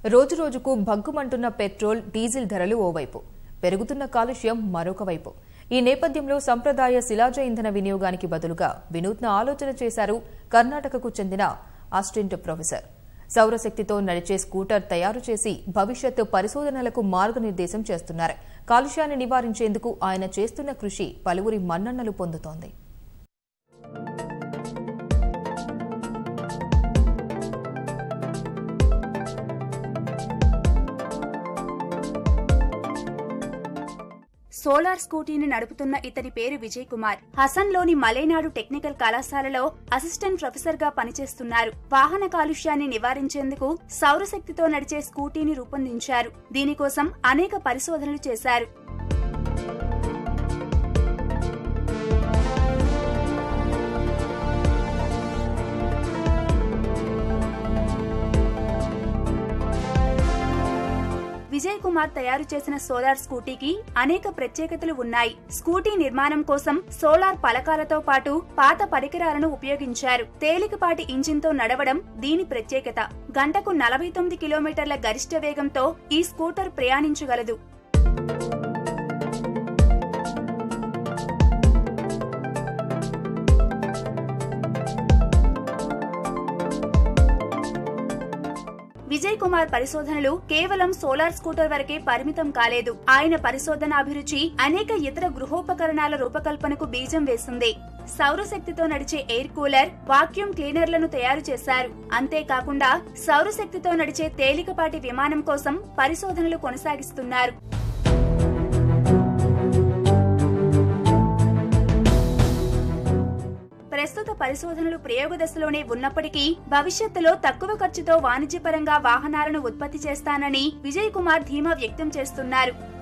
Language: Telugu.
రోజురోజుకు భగ్గుమంటున్న పెట్రోల్ డీజిల్ ధరలు ఓవైపు పెరుగుతున్న కాలుష్యం మరొక వైపు ఈ నేపథ్యంలో సంప్రదాయ శిలాజ ఇంధన వినియోగానికి బదులుగా వినూత్న ఆలోచన చేశారు కర్ణాటకకు చెందిన అసిస్టెంట్ ప్రొఫెసర్ సౌరశక్తితో నడిచే స్కూటర్ తయారు చేసి భవిష్యత్ పరిశోధనలకు మార్గనిర్దేశం చేస్తున్నారు కాలుష్యాన్ని నివారించేందుకు ఆయన చేస్తున్న కృషి పలువురి మన్నన్నలు పొందుతోంది సోలార్ స్కూటీని నడుపుతున్న ఇతని పేరు విజయ్ కుమార్ హసన్లోని మలేనాడు టెక్నికల్ కళాశాలలో అసిస్టెంట్ ప్రొఫెసర్ గా పనిచేస్తున్నారు వాహన కాలుష్యాన్ని నివారించేందుకు సౌరశక్తితో నడిచే స్కూటీని రూపొందించారు దీనికోసం అనేక పరిశోధనలు చేశారు విజయ్ కుమార్ తయారు చేసిన సోలార్ స్కూటీకి అనేక ప్రత్యేకతలు ఉన్నాయి స్కూటీ నిర్మాణం కోసం సోలార్ పలకాలతో పాటు పాత పరికరాలను ఉపయోగించారు తేలికపాటి ఇంజిన్ తో నడవడం దీని ప్రత్యేకత గంటకు నలభై తొమ్మిది కిలోమీటర్ల గరిష్ట వేగంతో ఈ స్కూటర్ ప్రయాణించగలదు విజయ్ కుమార్ పరిశోధనలు కేవలం సోలార్ స్కూటర్ వరకే పరిమితం కాలేదు ఆయన పరిశోధన అభిరుచి అనేక ఇతర గృహోపకరణాల రూపకల్పనకు బీజం వేసింది సౌరశక్తితో నడిచే ఎయిర్ కూలర్ వాక్యూమ్ క్లీనర్లను తయారు చేశారు అంతేకాకుండా సౌరశక్తితో నడిచే తేలికపాటి విమానం కోసం పరిశోధనలు కొనసాగిస్తున్నారు ప్రస్తుత పరిశోధనలు ప్రయోగ దశలోనే ఉన్నప్పటికీ భవిష్యత్తులో తక్కువ ఖర్చుతో వాణిజ్యపరంగా వాహనాలను ఉత్పత్తి చేస్తానని విజయ్ కుమార్ ధీమా వ్యక్తం చేస్తున్నారు